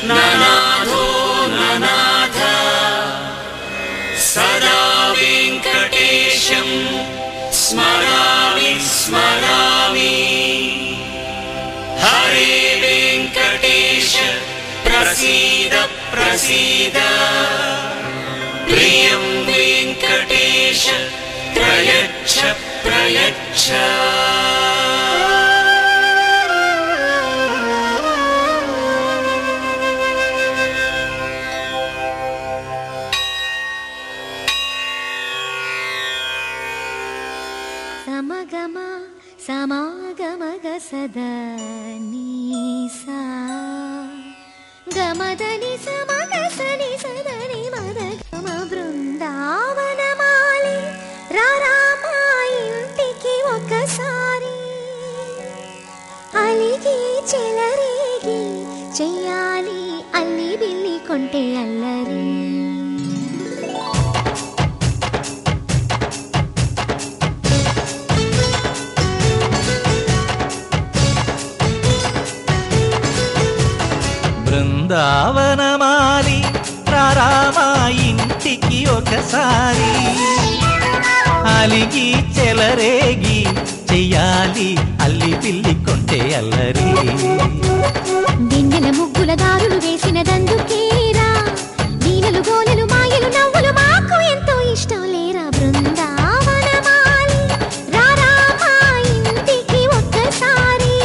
ననాథో ననాథ సదా వెంకటేశం స్మరామి స్మరామి హరే వెంకటేశ ప్రసీద ప్రసీద ప్రియం వెంకటేశ ప్రయచ్చ ప్రయచ్చ సమగమ సమాగమగ సదా నీసా గమదని సమగ సని సదని మద గమ బృందావనమాలి రారామా ఇంటికి ఒకసారి అలిగి చెలరేగి చెయ్యాలి అల్లి బిల్లి కొంటే అల్లరి బృందావనమాలి రారామా ఇంటికి ఒకసారి అలిగి చెలరేగి చెయ్యాలి అల్లి పిల్లి కొంటే అల్లరి వెన్నెల ముగ్గుల దారులు వేసిన దందుకేరా నీలలు గోలెలు మాయలు నవ్వులు మాకు ఎంతో ఇష్టం లేరా బృందావనమాలి రారా మా ఇంటికి ఒక్కసారి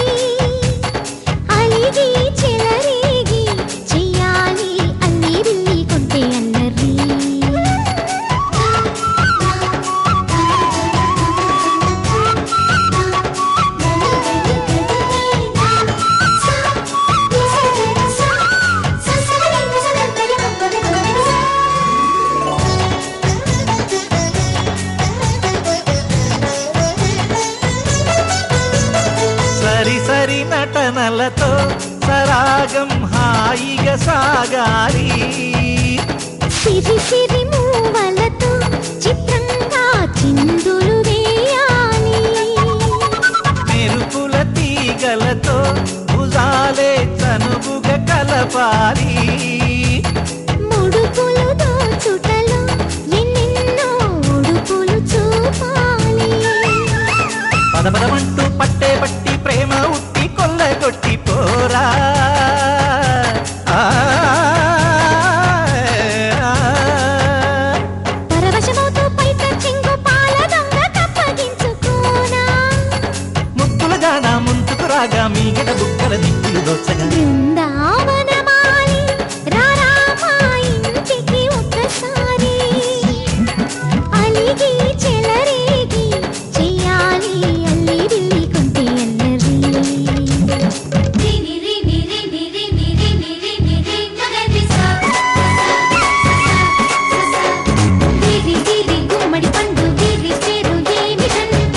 అలిగి చెలరేగి చెయ్యాలి అల్లి బిల్లి కొంటే అల్లరి సరి సరి నటనలతో సరాగం హాయిగా సాగాలి సిరి సిరి మూవలతో చిత్రంగా చిందులు వేయాలి మెరుపుల తీగలతో భుజాలే చనువుగా కలపాలి ముడుపులు దోచుటలో ఎన్నెన్నో ఉడుపులు చూపాలి పదపదమంటూ పట్టే పట్టి ప్రేమ ఉట్టి కొల్లగొట్టి పోరా ఆ, పరవశమవుతూ పైట చెంగు పాల దొంగ కప్పగించుకోనా ముక్కుల జాన ముందుకు రాగా మీగడ బుక్కల దిక్కులు దోచగా బృందావనమాలి రారా మా ఇంటికి ఒక్కసారి అలిగి చెలరేగి చెయ్యాలి అల్లి బిల్లి కొంటే అల్లరి గుమ్మడి పండు వీరి పేరు ఏమిటంట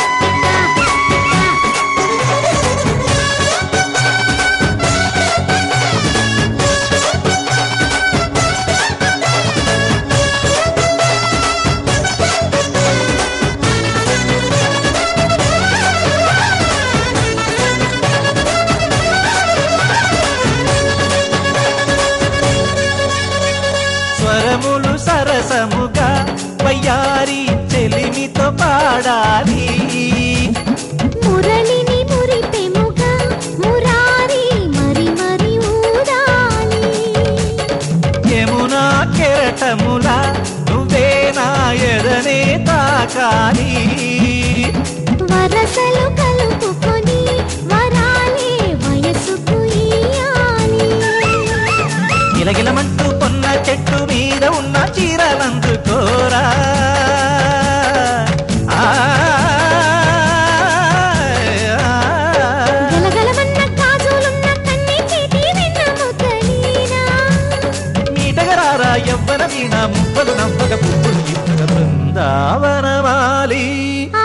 స్వరములు సరసముగా వయ్యారి చెలిమితో పాడాలి మురళిని మురిపెముగా మురారి మరి మరి ఊదాలి యమునా కెరటముల నువ్వే నా ఎదనే తాకాలి వరసలు కలుపుకొని వరాలే వయసుకు ఇయ్యాలి గిలగిలమంటూ పొన్న చెట్టు మీద ఉన్న చీరలందుకోరా ఆ, గలగలమన్న కాజులున్న కన్ని చేతి వెన్న ముద్దలీనా మీటగరారా ఎవ్వన వీణ ముప్పలు నవ్వక పువ్వులు ఇప్పుడ బృందావనమాలి ఆ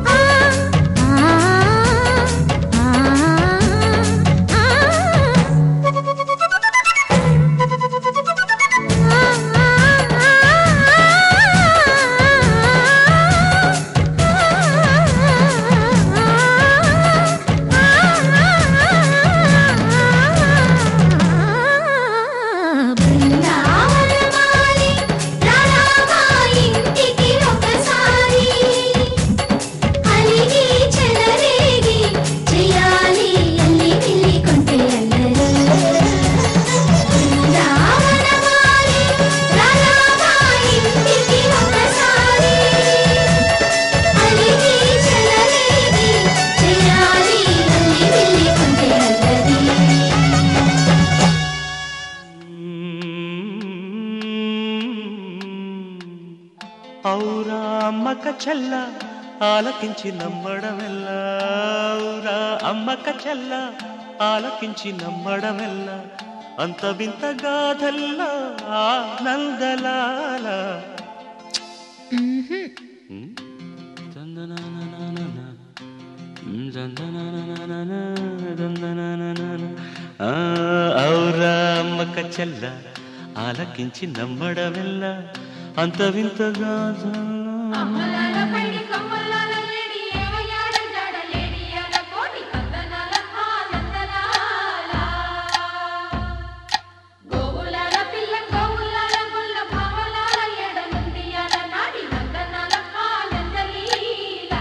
ఆ చెల్ల ఆలకించి నమ్మడమెల్లా ఊరా అమ్మక చెల్ల ఆలకించి నమ్మడమెల్లా అంత వింత గాథల్లా ఆనందలాల ఆ, ఔరా అమ్మక చెల్ల ఆలకించి నమ్మడమెల్ల అంత వింత గాథల్లా అమ్మలాల పైడి కమ్మలాల లేడి ఏమయ్యాడంటాడ లేడియాల కోటి కందనాల ఆనందనాల గోవులాల పిల్ల గోవులాల గుల్ల భావలాల ఎడనుండియాల నాడి నందనాల ఆనందలీల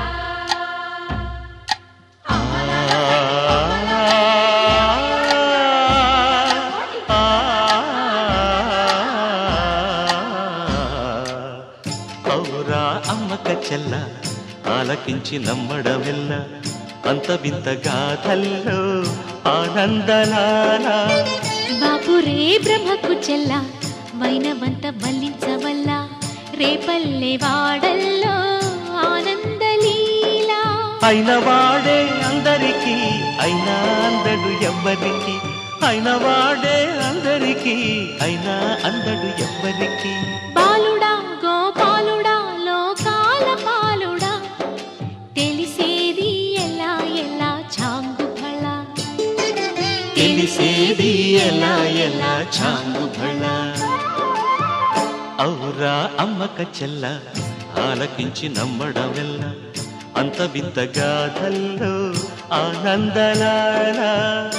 ఔరా అమ్మక చెల్ల ఆలకించి నమ్మడమెల్ల అంత వింత గాథల్లో ఆనందలాలా బాపురే బ్రహ్మకు చెల్ల వైనవంత వల్లించవల్ల రేపల్లె వాడల్లో ఆనందలీలా అయిన వాడే అందరికీ అయినా అందడు ఎవ్వరికి అయిన వాడే అందరికీ అయినా అందడు ఎవ్వరికి బాలుడా గోపాలుడా లోకాల పాలుడా తెలిసేది ఎలా ఎలా చాంగు ఫళ తెలిసేది ఎలా ఎలా చాంగు భళ ఔరా అమ్మక చెల్ల ఆలకించి నమ్మడమెల్ల అంత వింత గాథల్లో ఆనందలాలా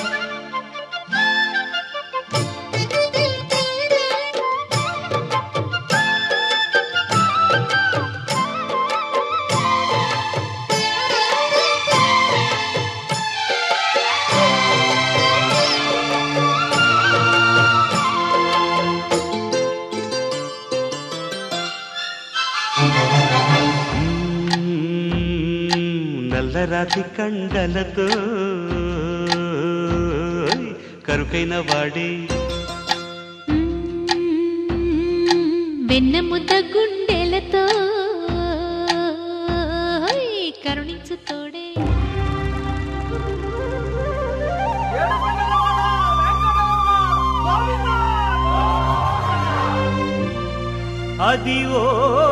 నల్లరాతి కండలతో కరుకైన వాడే వెన్న ముద్ద గుండెలతో కరుణించు తోడే అది ఓ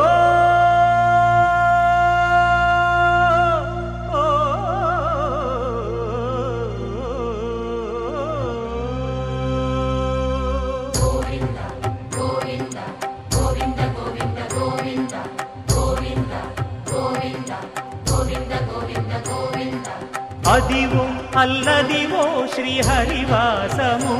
అదివో అల్లదివో శ్రీహరివాసము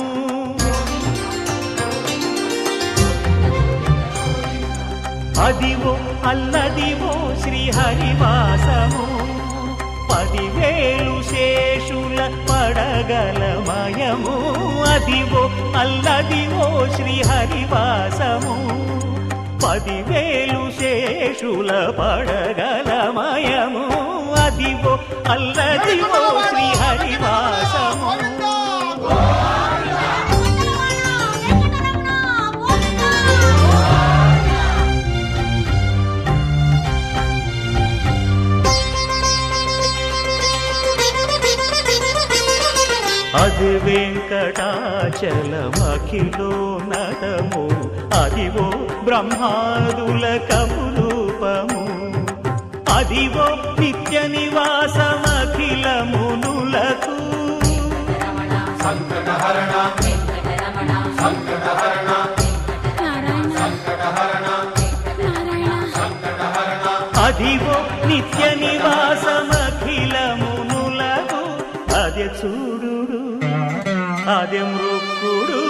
అదివో అల్లదివో శ్రీహరివాసము పదివేలు శేషుల పడగలమయము అదివో అల్లదివో శ్రీహరివాసము పదివేలు శేషుల పడగలమయము అదివో అల్లదివో శ్రీహరివాసము అది వెంకటాచలమఖిలో నటము అదివో బ్రహ్మాదుల కపురూపము అదివో నిత్య నివాసమఖిలమునులకు అదివో నిత్య నివాసమఖిలమునులకు అదే చూడు అదే మృక్కుడు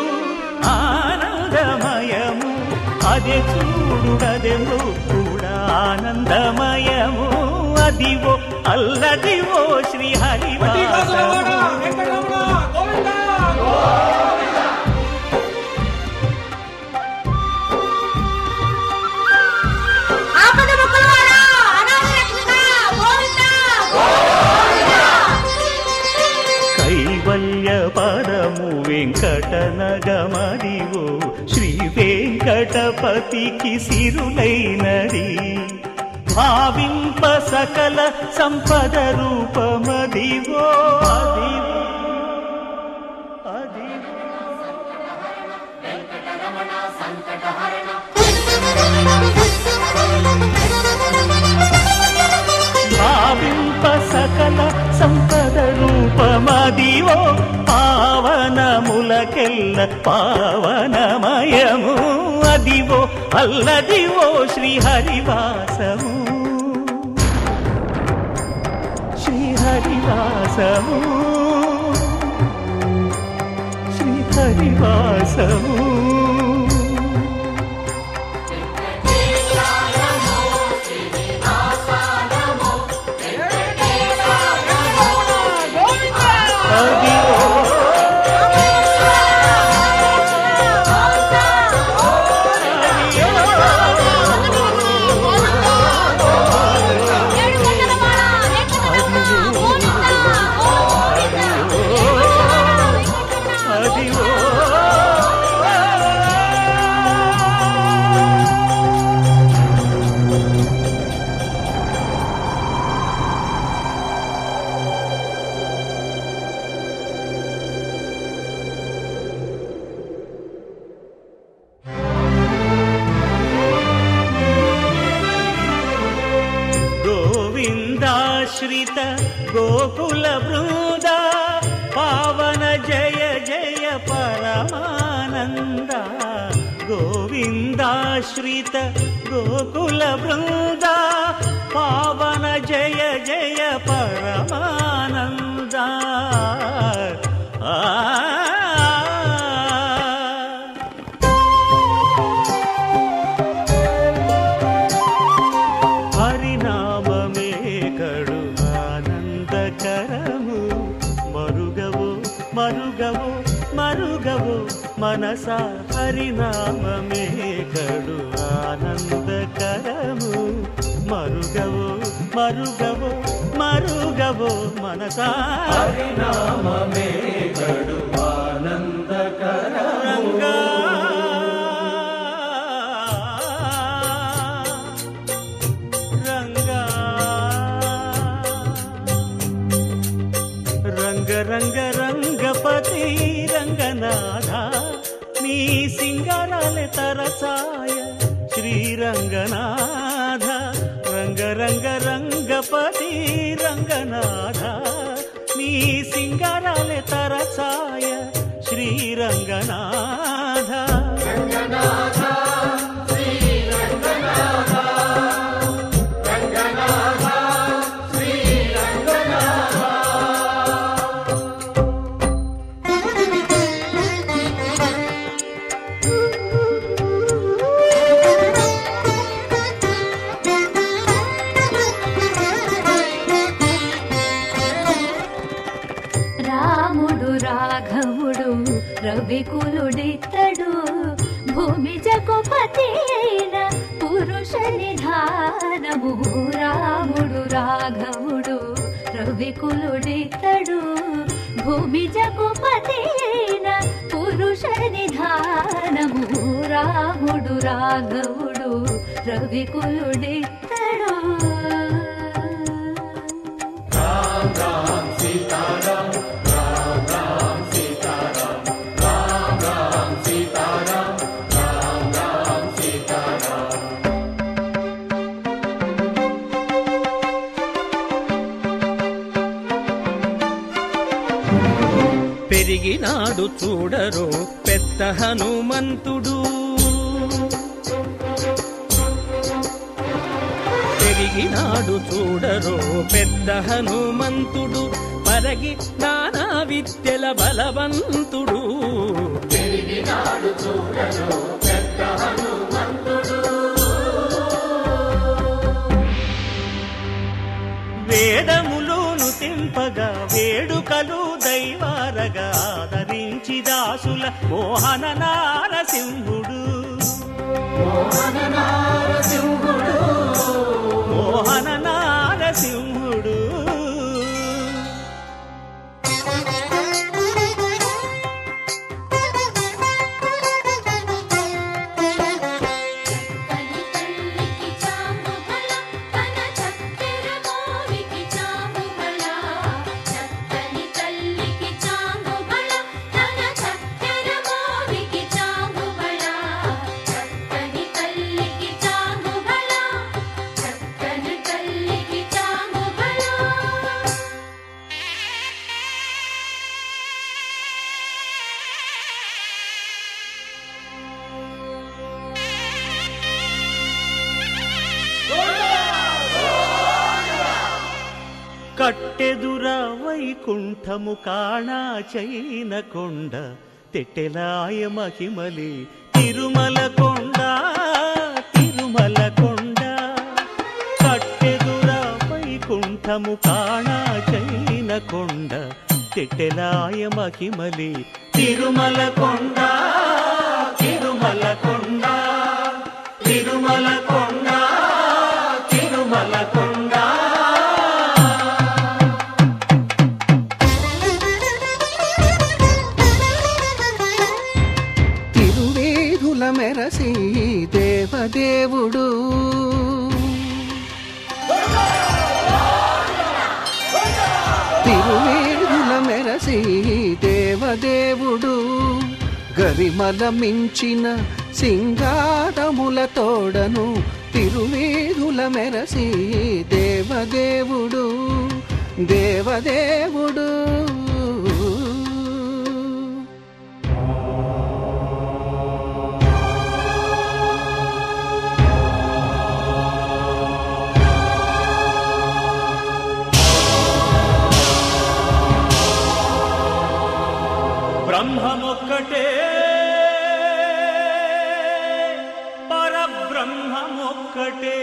ఆనందమయము అదే చూడు అదే మృక్కుడు ఆనందమయము అదివో అల్లదివో శ్రీ హరివాసము ఆపద మొక్కలవాడా అనాథ రక్షక గోవిందా కైవల్య పదము వెంకట నగమదివో శ్రీ వెంకటపతికి సిరులైనది భావింప సకల సంపద రూపమదివో అదివో అదివో భావింప సకల సంపద రూపమదివో పావనములకెల్ల పావనమయము అదివో అల్లదివో శ్రీహరివాసము శ్రీహరివాసము శ్రీహరివాసము అదివో అదివో గోవిందాశ్రిత గోకుల బృంద పావన జయ జయ పరమానంద గోవిందాశ్రిత గోకుల బృంద పావన జయ జయ పరమానంద ఆ హరినామమే కడు ఆనందకరము మరుగవో మరుగవో మరుగవో మనస హరినామమే కడు ఆనందకరము మరుగవో మరుగవో మరుగవో మనస హరినామమే కడు రంగా రంగ రంగ రంగపతి రంగనాథ నీ సింగారాలే తరసాయ శ్రీరంగనాథ రంగ రంగ రంగపతి రంగనాథ నీ సింగారాలే తరసాయ శ్రీరంగనాథ రాముడు రాఘవుడు రవికులుడితడు భూమి జగపతి అయిన పురుష నిధానము రాముడు రాఘవుడు రవికులుడితడు భూమి జగపతి అయిన పురుష నిధానము రాముడు రాఘవుడు రవికులుడితడు పెరిగినాడు చూడరో పెద్ద హనుమంతుడు పెరిగినాడు చూడరో పెద్ద హనుమంతుడు పరగి నానా విద్యల బలవంతుడు వేదములోను తెంపగా వేడుకలు దైవారగా ఆదరించి దాసుల మోహన నారసింహుడు మోహన నారసింహుడు కలి కల్లికి చాముగల కట్టెదుర వైకుంఠము కాణా చైన కొండ తెట్టెలాయ మహిమలి తిరుమల కొండ తిరుమల కొండ కట్టెదుర వైకుంఠము కాణా చైన కొండ తెట్టెలాయ మహిమలి తిరుమల కొండ తిరుమల కొండ తిరుమల కొండ తిరుమల కొండ తిరువేధుల మెరసి దేవదేవుడు తిరువేధుల మెరసి దేవదేవుడు గరిమల మించిన సింగారముల తోడను తిరువేధుల మెరసి దేవదేవుడు దేవదేవుడు బ్రహ్మమొక్కటే పరబ్రహ్మమొక్కటే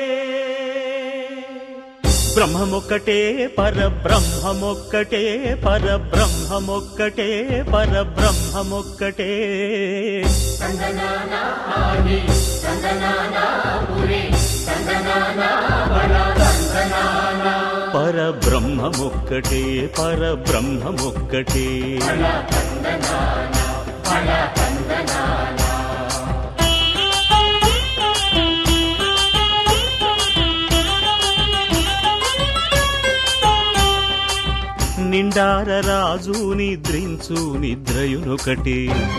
బ్రహ్మమొక్కటే పరబ్రహ్మమొక్కటే పరబ్రహ్మమొక్కటే పరబ్రహ్మమొక్కటే పరబ్రహ్మమొక్కటే పరబ్రహ్మమొక్కటే నిండార రాజు నిద్రించు నిద్రయునొకటి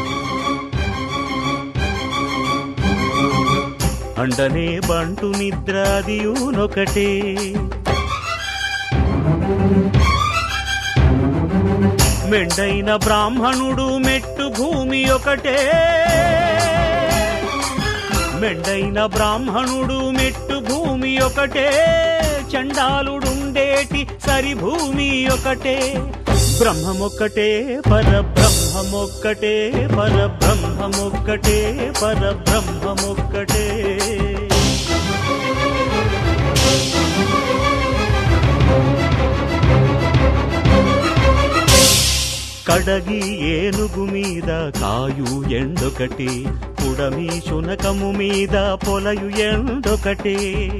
అండనే బంటు నిద్రాదియునొకటే మెండైన బ్రాహ్మణుడు మెట్టు భూమి ఒకటే మెండైన బ్రాహ్మణుడు మెట్టు భూమి ఒకటే చండాలుడుండేటి సరి భూమి ఒకటే బ్రహ్మమొక్కటే పరబ్రహ్మమొక్కటే పరబ్రహ్మమొక్కటే పరబ్రహ్మమొక్కటే కడగి ఏనుగు మీద కాయు ఎండొకటి పుడమి శునకము మీద పొలయు ఎండొకటి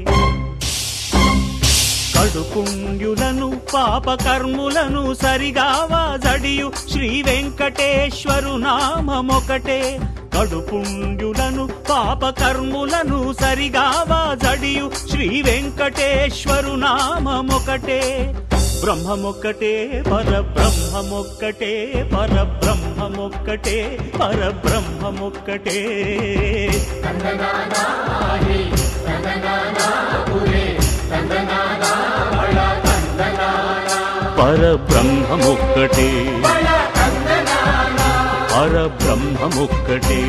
కడుపుండ్యులను పాపకర్ములను సరిగావా జడియు శ్రీ వెంకటేశ్వరు నామమొకటే కడుపుండ్యులను పాపకర్ములను సరిగావా జడియు శ్రీ వెంకటేశ్వరు నామమొకటే బ్రహ్మమొక్కటే పరబ్రహ్మమొక్కటే పరబ్రహ్మమొక్కటే పరబ్రహ్మమొక్కటే పరబ్రహ్మమొక్కటే పరబ్రహ్మమొక్కటే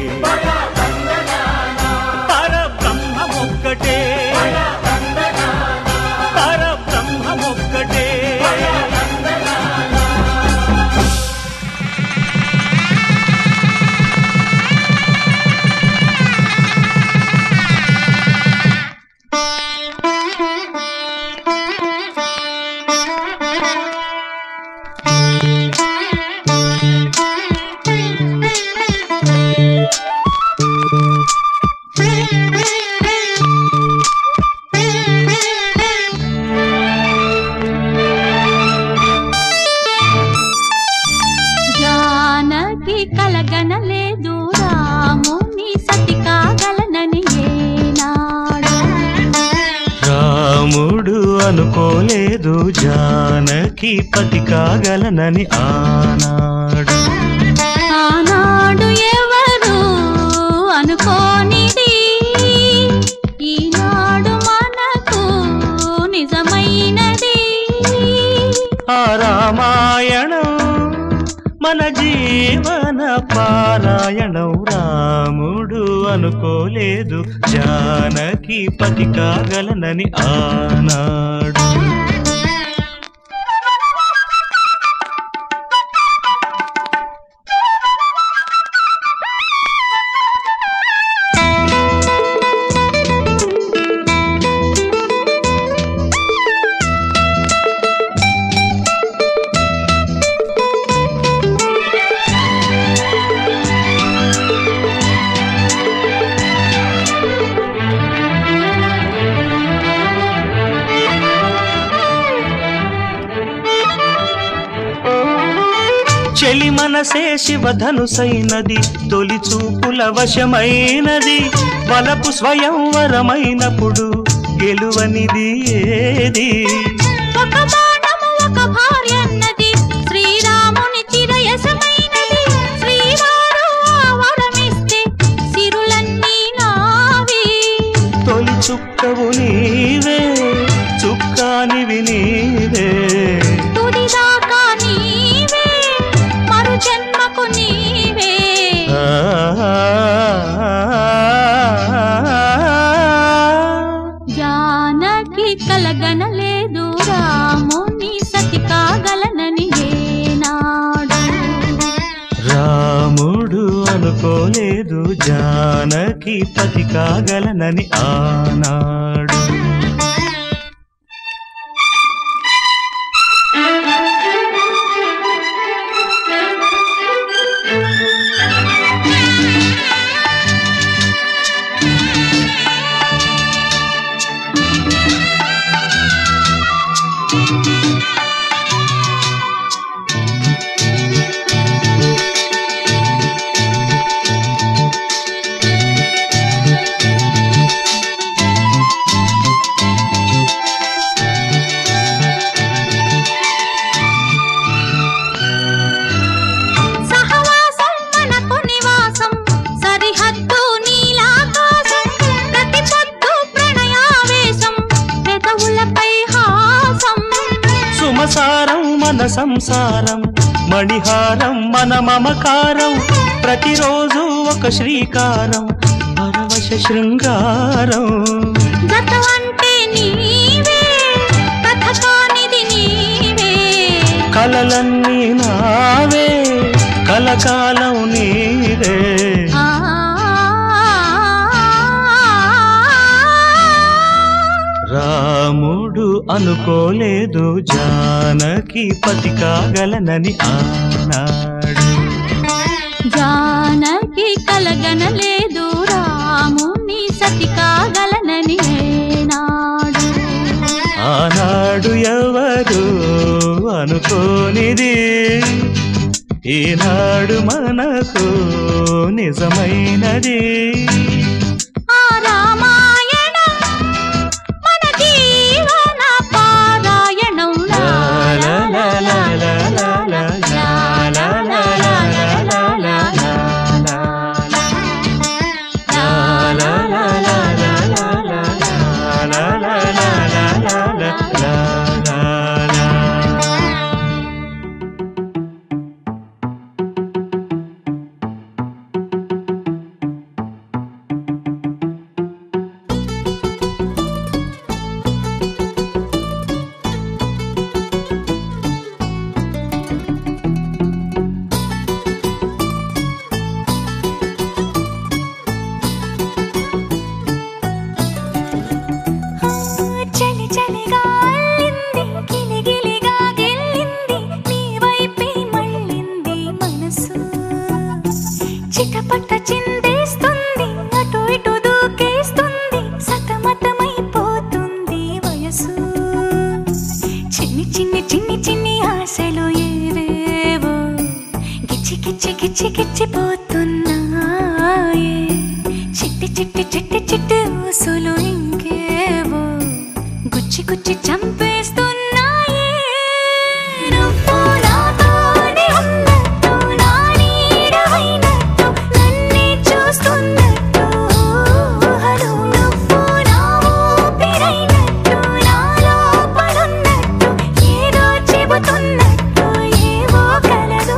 పరబ్రహ్మమొక్కటే పరబ్రహ్మమొక్కటే జానకి కలగనలేదు రాముని సతి కాగలనని ఏనాడు రాముడు అనుకోలేదు జానకి పతి కాగలనని ఆనాడు ఆనాడు ఎవరు అనుకోనిది ఈనాడు మనకు నిజమైనది ఆ రామాయణం మన జీవన పారాయణం రాముడు అనుకోలేదు జానకి పతి కాగలనని ఆనాడు తొలి మనసే శివధనుసైనది తొలి చూపుల వశమైనది వలపు స్వయంవరమైనప్పుడు గెలువనిది ఏది ఒక బాణము ఒక భార్య అన్నది శ్రీరాముని చిరయసమైనది శ్రీవారు ఆ వరమిస్తే సిరులన్నీ నావి తొలి చుక్కవు నీవే చుక్కానివి నీవే తుదిదాకా నీవే మరు జన్మకు నీవే జానకి కలగనలేదు రాముని సతి కాగలనని ఏనాడు రాముడు అనుకోలేదు జానకి పతి కాగలనని ఆనాడు సహవాసం మనకు నివాసం సరిహద్దు నీలాకాశం ప్రతి పొద్దు ప్రణయావేశం పెదవులపై హాసం సుమసారం మన సంసారం మణిహారం మన మమకారం ప్రతిరోజు ఒక శ్రీకారం పరవశ శృంగారం గత అంటే నీవే కథ కానిది నీవే కలలన్నీ నావే కలకాలం నీవే ఆ రాముడు అనుకోలేదు జానకి పతి కాగలనని ఆనాడు జానకి కలగనలేదు రాముని సతి కాగలనని ఏనాడు ఆనాడు ఎవరు అనుకోనిది ఈనాడు మనకు నిజమైనది ఆ రామాయణం మన జీవన పారాయణం లా లా లా లా లా లా లా లా లా లా లా లా లా లా చలి చలిగా అల్లింది గిలిగిలిగా గెల్లింది నీ వైపే మళ్ళింది మనసు చిటపట చిందేస్తుంది అటు ఇటు దూకేస్తుంది సతమతమైపోతుంది వయసు చిన్ని చిన్ని చిన్ని చిన్ని ఆశలు ఏవేవో గిచ్చి గిచ్చి గిచ్చి గిచ్చిపోతున్నాయే చిట్టి చిట్టి చిట్టి చిట్టి ఊసులు ఇంకేవో గుచ్చి గుచ్చి చంపేస్తున్నాయే నువ్వు నాతోనే ఉన్నట్టు నా నీడవైనట్టు నన్నే చూస్తున్నట్టు ఊహలు నువ్వు నా ఊపిరైనట్టు నా లోపలున్నట్టు ఏదో చెబుతున్నట్టు ఏవో కలదు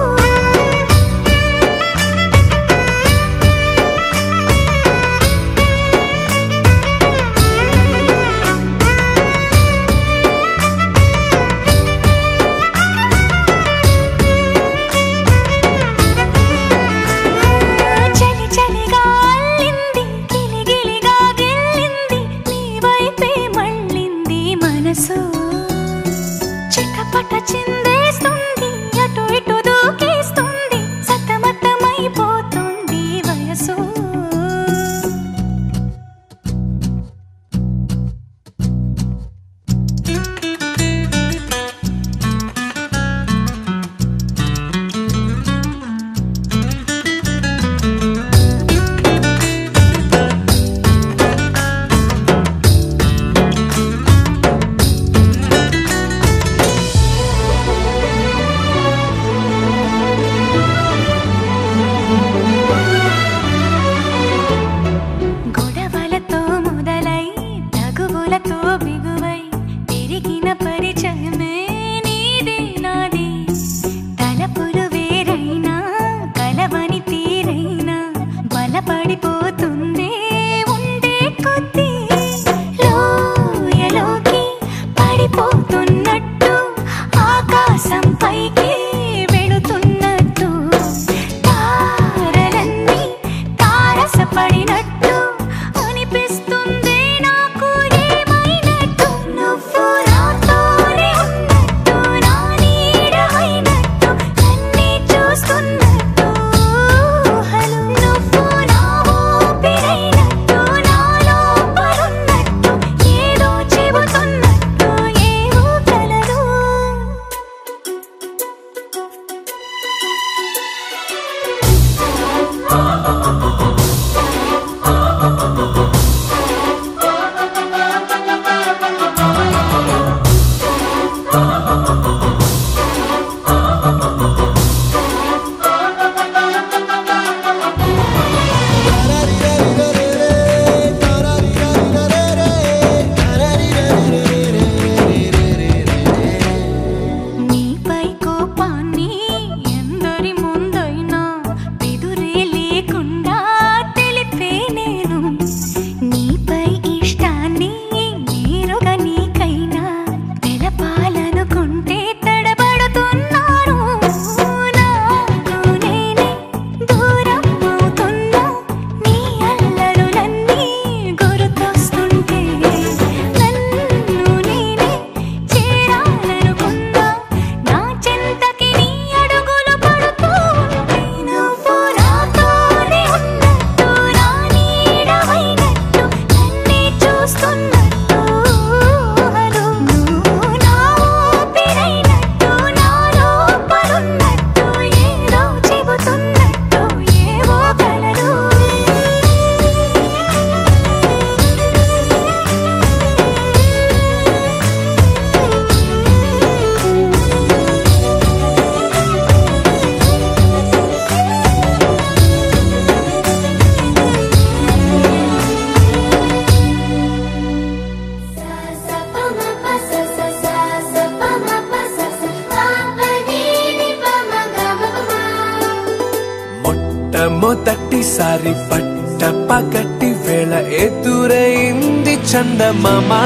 మొట్టమొదటిసారి పట్ట పగటి వేళ ఎదురైంది చందమామా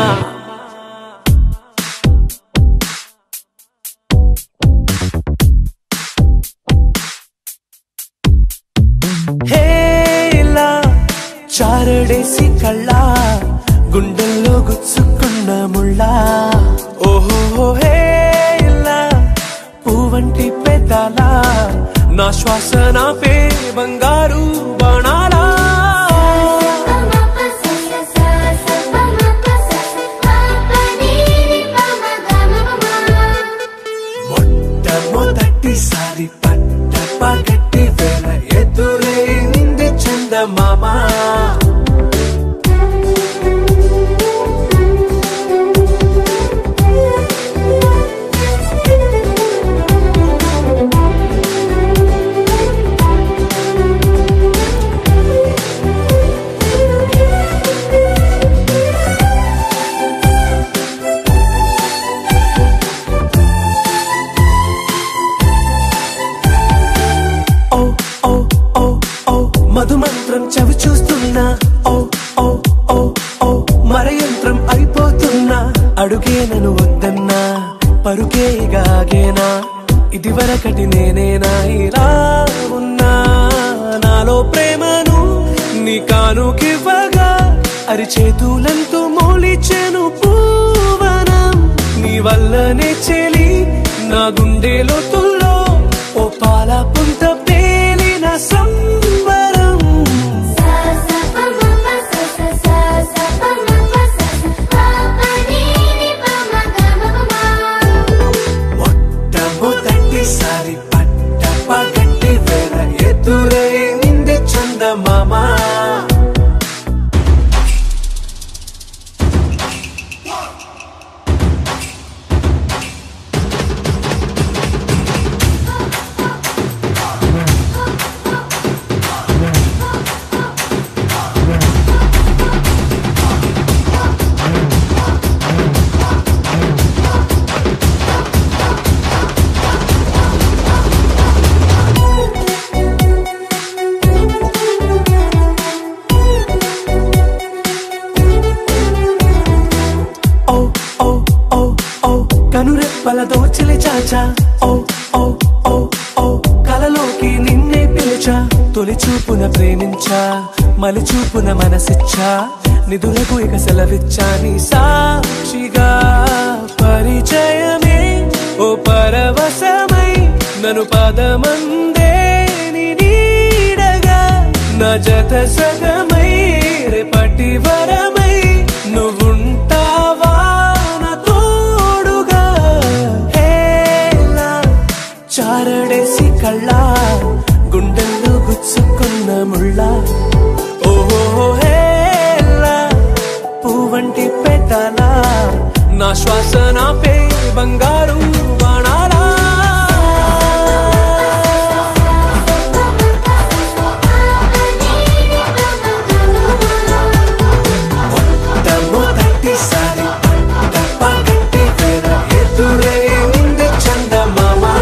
హేలా చారడేసి కళ్ళ గుండెల్లో గుచ్చుకున్న ముళ్ళా ఓహో హేలా పువ్వంటి పెదాల నా శ్వాస నా పే బంగారు బాణాలా మొట్టమొదటిసారి పట్ట పగటి వేళ ఎదురైంది చందమామా ఓ ఓ ఓ ఓ మధుమంత్రం చవి చూస్తున్నా ఓ ఓ ఓ ఓ మరయంత్రం అయిపోతున్నా అడుగే నన్ను వద్దన్నా పరుగే గాగేనా ఇది వరకటి నేనేనా ఇలా ఉన్నా నాలో ప్రేమను నీ కానుకివ్వగా అరిచేతులంతో మోలిచెను పూవనం నీ వల్లనే చెలి నా గుండెలో తుల్లో ఓ పాల పుంత పేలిన సంబరం మొట్టమొదటిసారి పట్ట పగటి వేళ ఎదురైంది చందమామా ఓ ఓ ఓ ఓ కనురెప్పల దోచలి చాచా ఓ ఓ ఓ ఓ కలలోకి నిన్నే పిలిచా తొలి చూపున ప్రేమించా మలి చూపున మనసిచ్చా నిధులకు ఇక సెలవిచ్చా నీ సాక్షిగా పరిచయమే ఓ పరవశమై నన్ను పదమందే నీ నీడగా నా జత సగమై రేపటి వరమై నువ్వుంటావా నా తోడుగా హేలా చారడేసి కళ్ళ గుండెల్లో గుచ్చుకున్న ముళ్ళ ఓహో హేలా పువ్వంటి పెదాల నా శ్వాస నా పే బంగారు బాణాలా మొట్టమొదటిసారి పట్ట పగటి వేళ ఎదురైంది చందమామా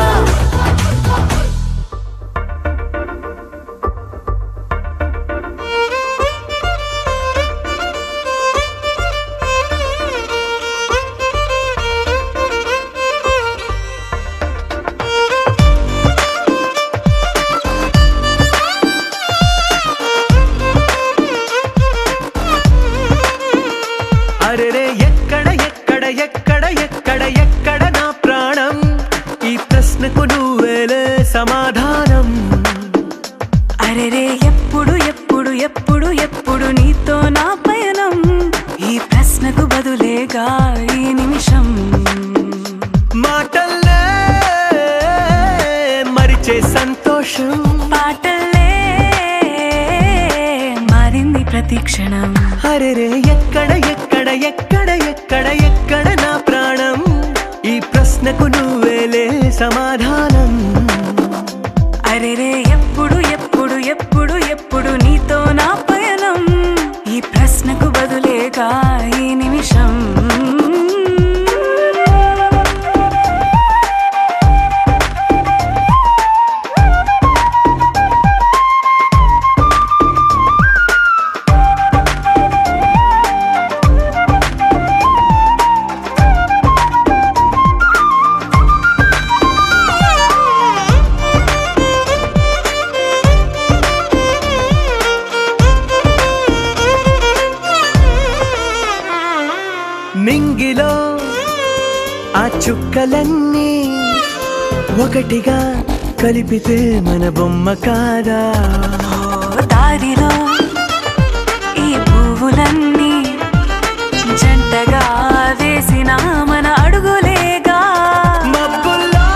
అరెరే ఎక్కడ ఎక్కడ ఎక్కడ ఎక్కడ ఎక్కడ నా ప్రాణం ఈ ప్రశ్నకు నువ్వేలే సమాధానం అరెరే ఎప్పుడు ఎప్పుడు ఎప్పుడు ఎప్పుడు నీతో నా పయనం ఈ ప్రశ్నకు బదులేగా ఈ నిమిషం మాటల్లే మరిచే సంతోషం పాటల్లే మారింది ప్రతి క్షణం అరెరే ఎక్కడ ఎక్కడ ఎక్కడ ఎక్కడ ఎక్కడ నా ప్రాణం ఈ ప్రశ్నకు నువ్వేలే సమాధానం అరెరే ఎప్పుడు ఎప్పుడు ఎప్పుడు ఎప్పుడు నీతో నా పయనం ఈ ప్రశ్నకు బదులేగా ఈ నిమిషం ఓ చుక్కలన్నీ ఒకటిగా కలిపితే మన బొమ్మ కాదా ఓ దారిలో ఈ పువ్వులన్నీ జంటగా వేసిన మన అడుగులేగా మబ్బుల్లో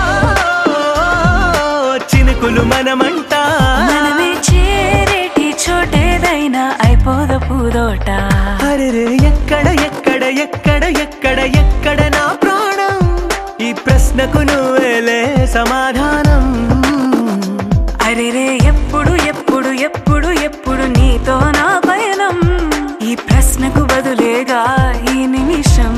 చినుకులు మనమంట మనమే చేరేటి చోటేదైనా అయిపోద పూదోట అరెరే ఎక్కడ ఎక్కడ ఎక్కడ ఎక్కడ ఎక్కడ నా ప్రాణం ఈ ప్రశ్నకు నువ్వేలే సమాధానం అరెరే ఎప్పుడు ఎప్పుడు ఎప్పుడు ఎప్పుడు నీతో నా పయనం ఈ ప్రశ్నకు బదులేగా ఈ నిమిషం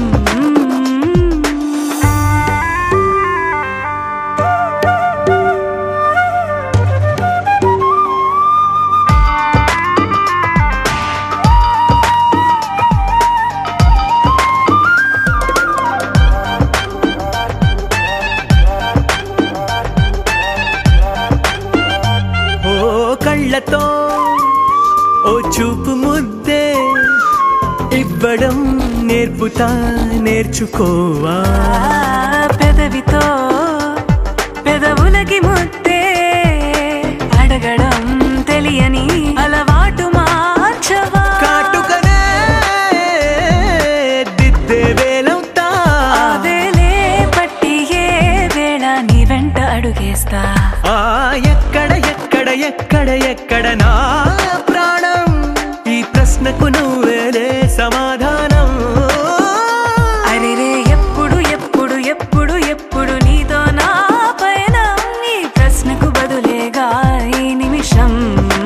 ఓ కళ్ళతో ఓ చూపు ముద్దే ఇవ్వడం నేర్పుతా నేర్చుకోవా ఆ పెదవితో పెదవులకి ముద్దే అడగడం తెలియని అలవాటు మార్చవా కాటుకనే దిద్దే వేలవుతా ఆ వేలే పట్టి ఏ వేళ నీ వెంట అడుగేస్తా ఆ ఎక్కడ ఎక్కడ ఎక్కడ ఎక్కడ నా ప్రాణం ఈ ప్రశ్నకు నువ్వేలే సమాధానం అరెరే ఎప్పుడు ఎప్పుడు ఎప్పుడు ఎప్పుడు నీతో నా పైన ఈ ప్రశ్నకు బదులేగా ఈ నిమిషం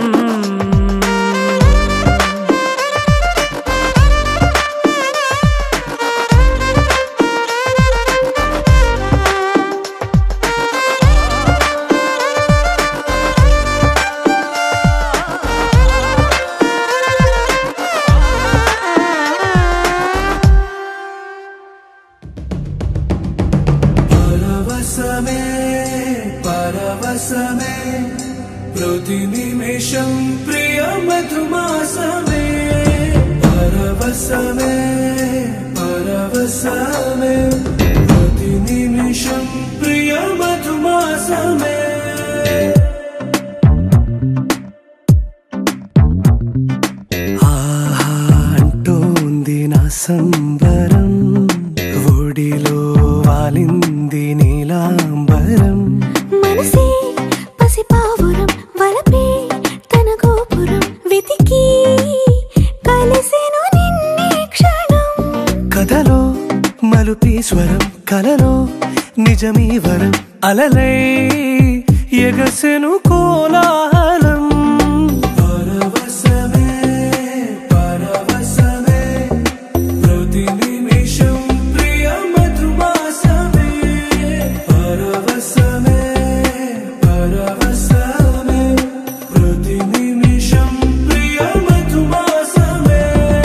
పరవశమే పరవశమే ప్రతి నిమిషం ప్రియ మధుమాసమే పరవశమే పరవశమే ప్రతి నిమిషం ప్రియ మధుమాసమే ఆహా అంటోంది నా సంబరం ఒడిలో వాలింది నీలాంబరం మనసే పసిపావురం వలపే తన గోపురం వెతికి కలిసెను నిన్నే క్షణం కథలో మలుపీ స్వరం కలలో నిజమీ వరం అలలై ఎగసెను కోలాహలం పరవశమే పరవశమే ప్రతి నిమిషం ప్రియ మధుమాసమే పరవశమే పరవశమే ప్రతి నిమిషం ప్రియ మధుమాసమే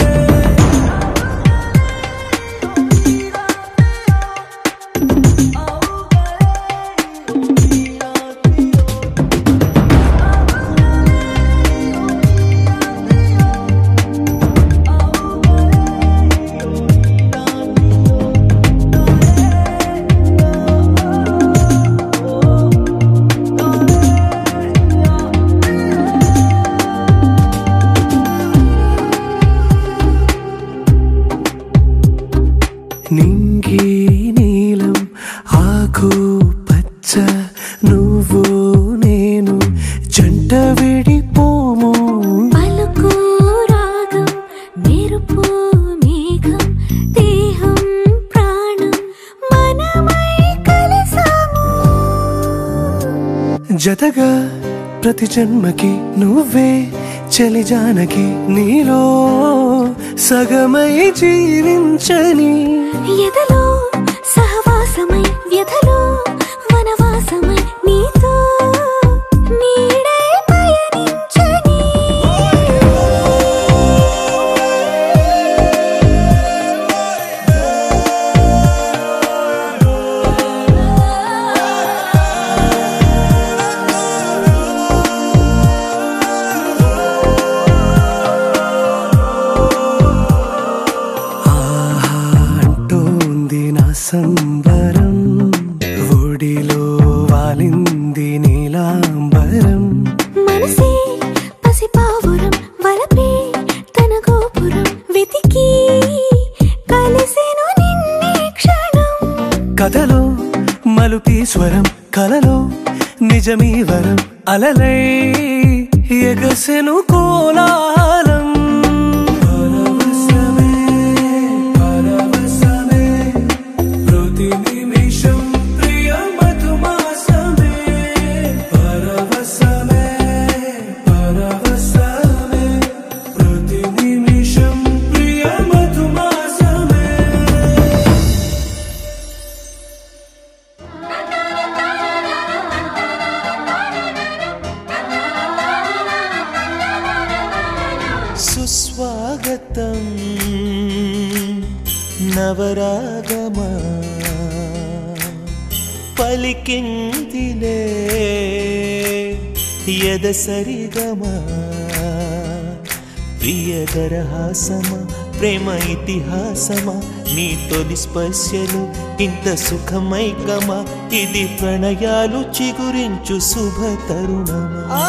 నింగి నీలం ఆకు పచ్చ నువ్వు నేను జంట విడిపోము పలుకు రాగం మెరుపు మేఘం దేహం ప్రాణం మనమై కలిసాము జతగా ప్రతి జన్మకి నువ్వే చలి జానకి నీలో సగమై జీవించని ఎదలో సహవాసమై వ్యధలో వనవాసమై నీతో నీడై పయనించని ఆహా అంటోంది నా సంబరం నిజమీ వరం అలలై ఎగసెను కోలాహలం పరవశమే, పరవశమే, ప్రతి నిమిషం ప్రియ మధుమాసమే పరవశమే, పరవశమే, ప్రతి నిమిషం ప్రియ మధుమాసమే సుస్వాగతం నవరాగమా పలికిందిలే ఎదసరిగమా ప్రియదరహాసమా ప్రేమ ఇతిహాసమా నీ తొలి స్పర్శలు ఇంత సుఖమైకమా ఇది ప్రణయాలు చిగురించు శుభ తరుణమా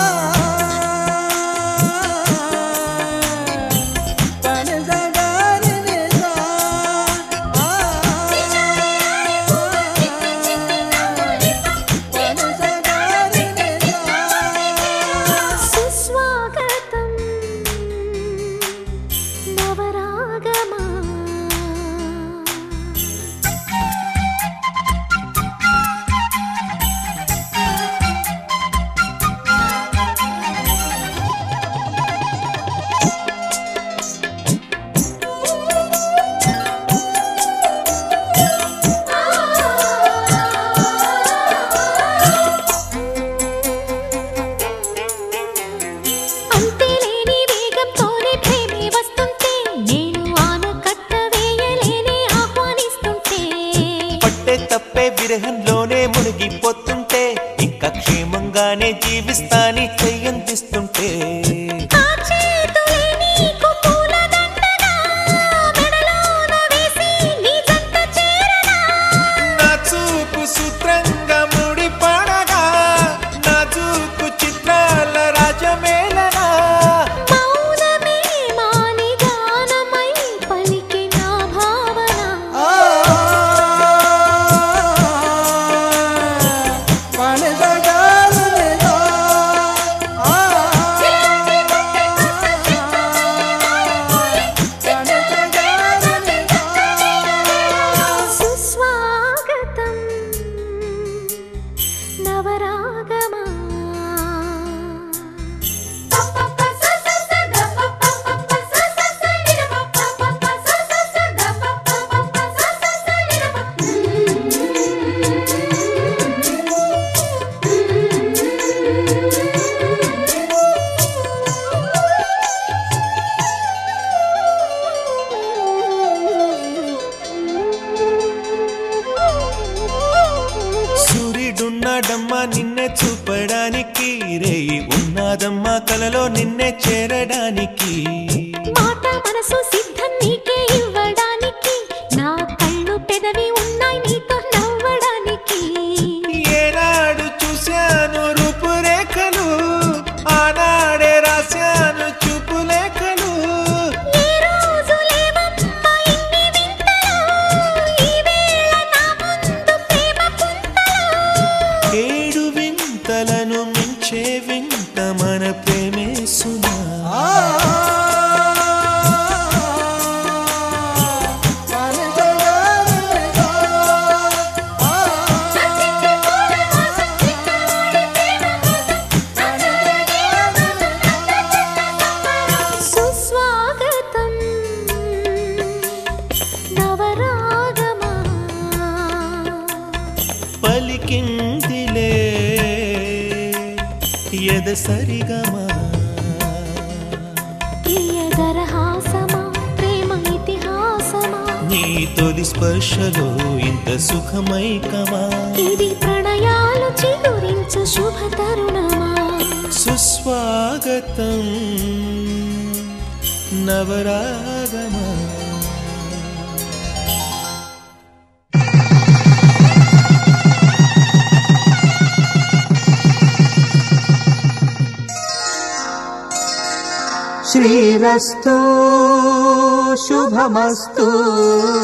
సుస్వాగతం నవరాగమా అంతేలేని వేగంతోనే ప్రేమే వస్తుంటే నేను ఆనకట్ట వేయలేని ఆహ్వానిస్తుంటే పట్టే తప్పే విరహంలోనే మునిగిపోతుంటే ఇంకా క్షేమంగానే జీవిస్తాని చెయ్యందిస్తుంటే ఆ చేతులే నీకు పూలదండగా మెడలోన వేసి నీ జంట చేరనా నా చూపు సూత్రంగా ముడిపడగా నా చూపు చిత్రాల రాజమేళనా మౌనమే మాని గానమై పలికి నా భావన సుస్వాగతం నవరాగమా సూర్యుడున్నాడమ్మా నిన్నే చూపడానికి రేయి ఉన్నాదమ్మా కలలో నిన్నే చేరడానికి మాట మనసు సిద్ధం నీకే ఇవ్వడానికి నా కళ్ళు పెదవి ఉన్నాయి నీతో నవ్వడానికి ఏనాడు చూశాను రూపురేఖలు ఆనాడే రాశాను చూపులేఖలు ఈ రోజు లేవమ్మా ఇన్ని వింతలు ఈ వేళ నా ముందు ప్రేమ పుంతలు ఏడు వింతలను మించే వింత మన ప్రేమే సుమా సుస్వాగతం నవరాగమా పలికిందిలే ఎద సరిగమా ప్రియదరహాసమా ప్రేమ ఇతిహాసమా నీ తొలి స్పర్శలో ఇంత సుఖమైకమా ఇది ప్రణయాలు చిగురించు శుభ తరుణమా సుస్వాగతం నవరాగమా శ్రీరస్తు శుభమస్తు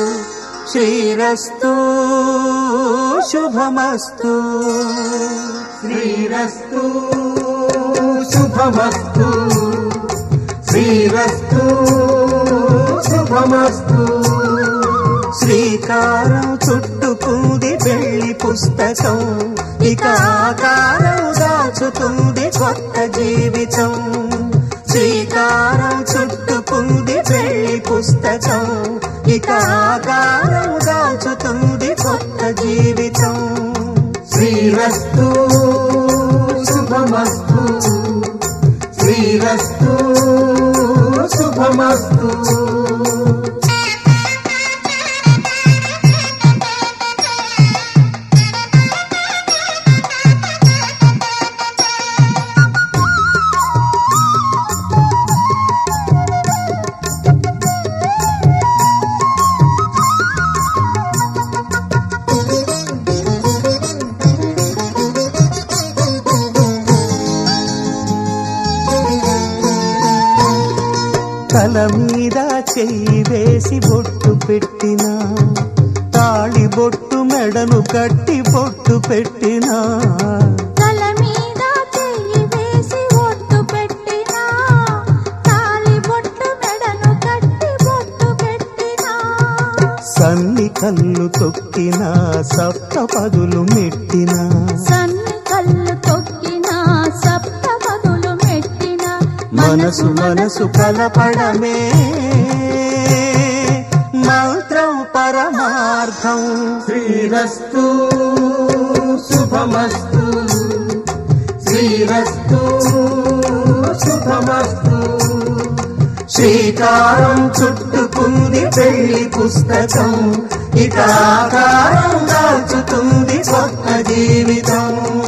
శ్రీరస్తు శుభమస్తు శ్రీరస్తు శుభమస్తు శ్రీరస్తు శుభమస్తు శ్రీకారం చుట్టుకుంది పెళ్లి పుస్తకం ఇక ఆకారం దాచుతుంది కొత్త జీవితం శ్రీకారం చుట్టుకుంది పెళ్లి పుస్తకం ఇక ఆకారం దాచుతుంది కొత్త జీవితం శ్రీరస్తు శుభమస్తు శ్రీరస్తు శుభమస్తు తల మీద చెయ్యి వేసి బొట్టు పెట్టినా తాళి బొట్టు మెడను కట్టి బొట్టు పెట్టినా తల మీద చెయ్యి వేసి ఒట్టు పెట్టినా తాళి బొట్టు మెడను కట్టి బొట్టు పెట్టినా సన్ని కళ్ళు తొక్కినా సప్త పదులు మెట్టినా సన్ని కళ్ళు తొక్కినా సప్త పదులు మెట్టినా మనసు మనసు కలపడమే మంత్రం పరమార్థం శ్రీరస్తు శుభమస్తు శ్రీరస్తు శుభమస్తు శ్రీకారం చుట్టుకుంది పెళ్లి పుస్తకం ఇక ఆకారం దాచుతుంది కొత్త జీవితం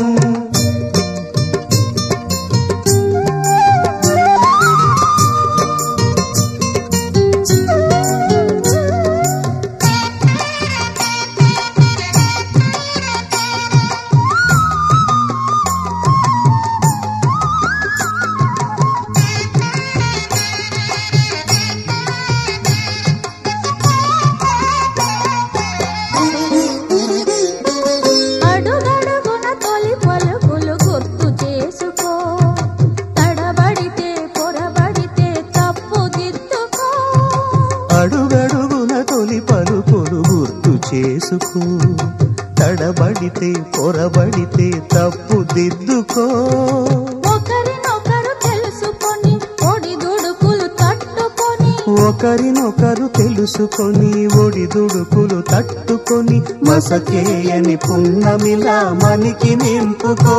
అడుగడుగున తొలి పలుకులు గుర్తు చేసుకో తడబడితే పొరబడితే తప్పు దిద్దుకో అడుగడుగున తొలి పలుకులు గుర్తు చేసుకో తడబడితే పొరబడితే తప్పు దిద్దుకో ఒకరినొకరు తెలుసుకొని ఒడిదుడుకులు తట్టుకొని ఒకరినొకరు తెలుసుకొని ఒడిదుడుకులు తట్టుకొని మసకేయని పున్నమిలా మనికి నింపుకో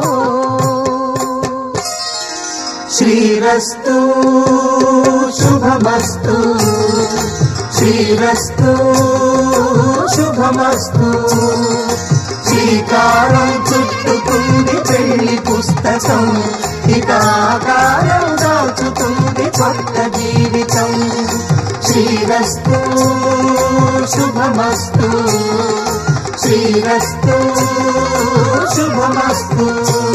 శ్రీరస్తు శుభమస్తు శ్రీరస్తు శుభమస్తు శ్రీకారం చుట్టుకుంది పెళ్లి పుస్తకం ఇక ఆకారం దాచుతుంది కొత్త జీవితం శ్రీరస్తు శుభమస్తు శ్రీరస్తు శుభమస్తు